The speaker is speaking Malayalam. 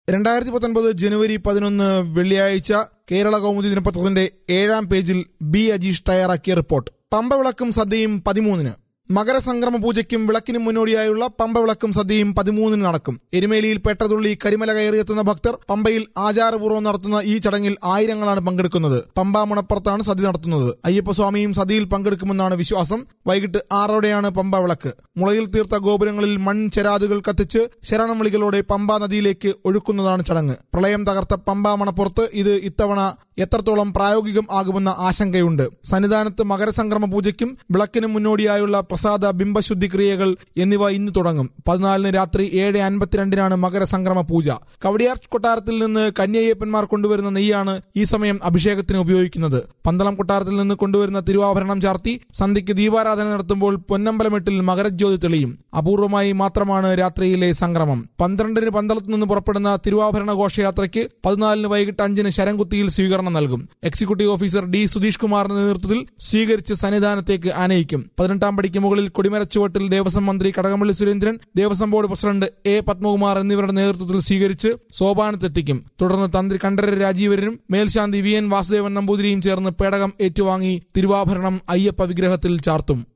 രണ്ടായിരത്തി പത്തൊൻപത് ജനുവരി പതിനൊന്ന് വെള്ളിയാഴ്ച കേരള കൗമുദി ദിനപത്രത്തിന്റെ ഏഴാം പേജിൽ ബി അജീഷ് തയ്യാറാക്കിയ റിപ്പോർട്ട് പമ്പ വിളക്കും സദ്യയും പതിമൂന്നിന് മകരസംക്രമ പൂജയ്ക്കും വിളക്കിനും മുന്നോടിയായുള്ള പമ്പ വിളക്കും സദ്യയും പതിമൂന്നിന് നടക്കും എരുമേലിയിൽ പെട്ടതുള്ളി കരിമല കയറിയെത്തുന്ന ഭക്തർ പമ്പയിൽ ആചാരപൂർവ്വം നടത്തുന്ന ഈ ചടങ്ങിൽ ആയിരങ്ങളാണ് പങ്കെടുക്കുന്നത് പമ്പ മുണപ്പുറത്താണ് സദ്യ നടത്തുന്നത് അയ്യപ്പസ്വാമിയും സദ്യയിൽ പങ്കെടുക്കുമെന്നാണ് വിശ്വാസം വൈകിട്ട് ആറോടെയാണ് പമ്പ വിളക്ക് മുളയിൽ തീർത്ത ഗോപുരങ്ങളിൽ മൺ ചെരാതുകൾ കത്തിച്ച് ശരണം വിളികളോടെ പമ്പ നദിയിലേക്ക് ഒഴുക്കുന്നതാണ് ചടങ്ങ് പ്രളയം തകർത്ത പമ്പ മണപ്പുറത്ത് ഇത് ഇത്തവണ എത്രത്തോളം പ്രായോഗികം ആകുമെന്ന ആശങ്കയുണ്ട് സന്നിധാനത്ത് മകരസംക്രമ പൂജയ്ക്കും വിളക്കിനും മുന്നോടിയായുള്ള പ്രസാദ ബിംബശുദ്ധി ക്രിയകൾ എന്നിവ ഇന്ന് തുടങ്ങും പതിനാലിന് രാത്രി ഏഴ് അൻപത്തിരണ്ടിനാണ് മകരസംക്രമ പൂജ കവടിയാർ കൊട്ടാരത്തിൽ നിന്ന് കന്യയ്യപ്പന്മാർ കൊണ്ടുവരുന്ന നെയ്യാണ് ഈ സമയം അഭിഷേകത്തിന് ഉപയോഗിക്കുന്നത് പന്തളം കൊട്ടാരത്തിൽ നിന്ന് കൊണ്ടുവരുന്ന തിരുവാഭരണം ചാർത്തി സന്ധ്യയ്ക്ക് ദീപാരാധന നടത്തുമ്പോൾ പൊന്നമ്പലമെട്ടിൽ മകരജ്യോതി തെളിയും അപൂർവമായി മാത്രമാണ് രാത്രിയിലെ സംക്രമം പന്ത്രണ്ടിന് പന്തളത്ത് നിന്ന് പുറപ്പെടുന്ന തിരുവാഭരണ ഘോഷയാത്രയ്ക്ക് പതിനാലിന് വൈകിട്ട് അഞ്ചിന് ശരംകുത്തിയിൽ സ്വീകരണം നൽകും എക്സിക്യൂട്ടീവ് ഓഫീസർ ഡി സുധീഷ് കുമാറിന്റെ നേതൃത്വത്തിൽ സ്വീകരിച്ച് സന്നിധാനത്തേക്ക് ആനയിക്കും പതിനെട്ടാം പടിക്ക് മുകളിൽ കൊടിമരച്ചുവട്ടിൽ ദേവസ്വം മന്ത്രി Kadakampally Surendran Devaswom board president A Padmakumar എന്നിവരുടെ നേതൃത്വത്തിൽ സ്വീകരിച്ച് സോപാനത്തെത്തിക്കും തുടർന്ന് തന്ത്രി കണ്ഠര രാജീവരനും മേൽശാന്തി വി എൻ വാസുദേവൻ നമ്പൂതിരിയും ചേർന്ന് പേടകം ഏറ്റുവാങ്ങി തിരുവാഭരണം അയ്യപ്പ വിഗ്രഹത്തിൽ ചാർത്തും